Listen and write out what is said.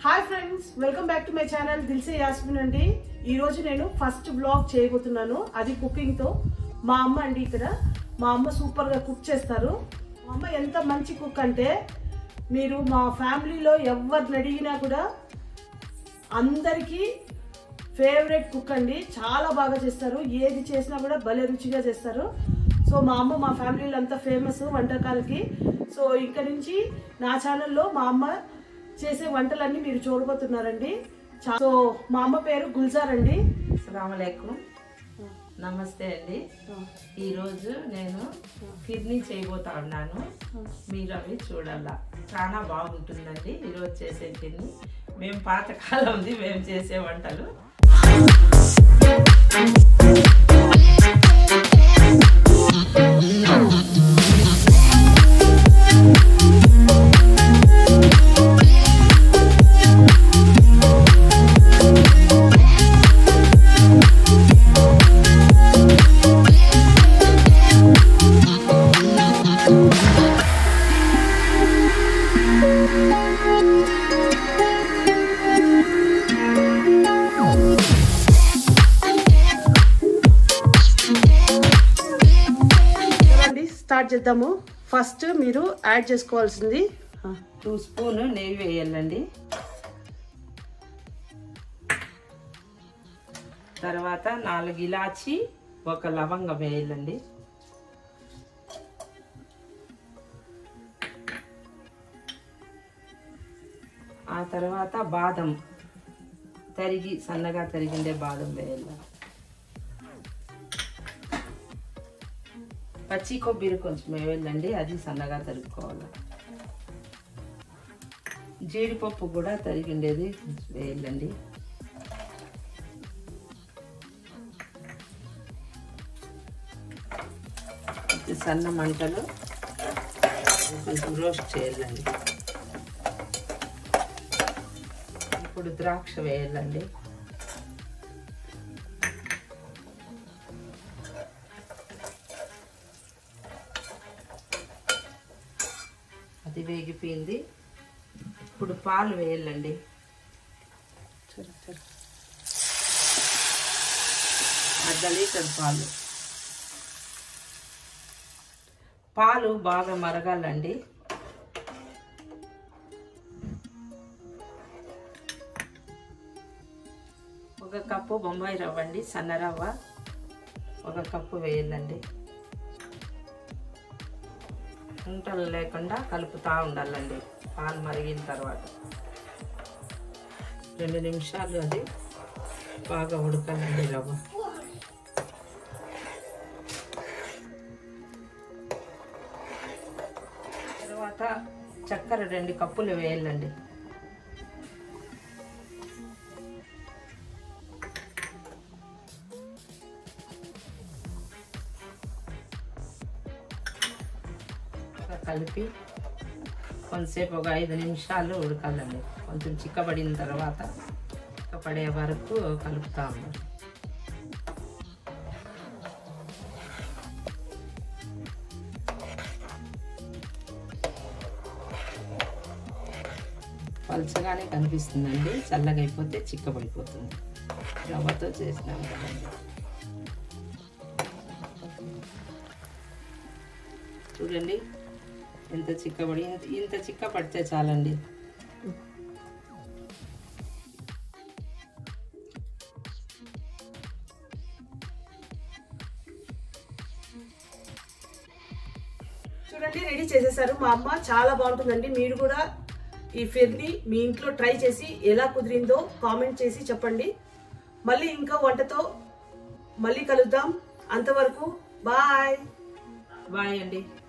Hi friends welcome back to my channel Dilse Yasmin అండి ఈ రోజు నేను ఫస్ట్ బ్లాగ్ చేయబోతున్నాను అది కుకింగ్ తో మా అమ్మ అండి ఇక్కడ మా అమ్మ సూపర్ గా కుక్ చేస్తారు మా అమ్మ ఎంత మంచి కుక్ అంటే మీరు మా ఫ్యామిలీలో ఎవరిని అడిగినా కూడా అందరికీ ఫేవరెట్ కుక్ అండి చాలా బాగా చేస్తారు ఏది చేసినా కూడా భలే రుచిగా చేస్తారు సో మా అమ్మ మా ఫ్యామిలీలో అంతా ఫేమస్ వంటకాలకి సో ఇక్కడ నుంచి నా ఛానల్లో మా అమ్మ చేసే వంటలన్నీ మీరు చూడబోతున్నారండి చా- సో మా అమ్మ పేరు గుల్జార్ అండి అస్సలాములైకుం నమస్తే అండి ఈరోజు నేను కిడ్నీ చేయబోతా ఉన్నాను మీరు అవి చూడాల చాలా బాగుంటుందండి ఈరోజు చేసే కిడ్నీ మేము పాతకాలం ఉంది మేము చేసే వంటలు అండి స్టార్ట్ చేద్దాము ఫస్ట్ మీరు యాడ్ చేసుకోవాల్సింది ఆ, టూ స్పూన్ నెయ్యి వేయాలండి తర్వాత నాలుగు ఇలాచి ఒక లవంగం వేయాలండి ఆ తర్వాత బాదం తరిగి సన్నగా తరిగిండే బాదం వేయాలి పచ్చి కొబ్బరి కొంచెం వేయాలండి అది సన్నగా తరుక్కోవాలి జీడిపప్పు కూడా తరిగిండేది వేయాలండి ఇది సన్న మంటలు కొంచెం రోస్ట్ చేయాలండి ఇప్పుడు ద్రాక్ష వేయాలండి అది వేగిపోయింది ఇప్పుడు పాలు వేయాలండి సరే, సరే. అర్ధ లీటర్ పాలు పాలు బాగా మరగాలండి ఒక కప్పు బొంబాయి రవ్వ అండి సన్న రవ్వ ఒక కప్పు వేయాలండి ఉంటలు లేకుండా కలుపుతూ ఉండాలండి పాలు మరిగిన తర్వాత రెండు నిమిషాలు అది బాగా ఉడకాలండి రవ్వ తర్వాత చక్కెర రెండు కప్పులు వేయాలండి ఇంకా కలిపి కొంతసేపు ఒక ఐదు నిమిషాలు ఉడకాలండి కొంచెం చిక్కబడిన తర్వాత చిక్కపడే వరకు కలుపుతా ఉండాలి పలుచగానే కనిపిస్తుందండి చల్లగా అయిపోతే చిక్కబడిపోతుంది రవ్వతో చేసినాం కదండి చూడండి ఎంత చిక్కబడి ఇంత చిక్క పడితే చాలండి చూడండి రెడీ చేసేసారు మా అమ్మ చాలా బాగుంటుందండి మీరు కూడా ఈ ఫిర్ని మీ ఇంట్లో ట్రై చేసి ఎలా కుదిరిందో కామెంట్ చేసి చెప్పండి మళ్ళీ ఇంకా వంటతో మళ్ళీ కలుద్దాం అంతవరకు బాయ్ బాయ్ అండి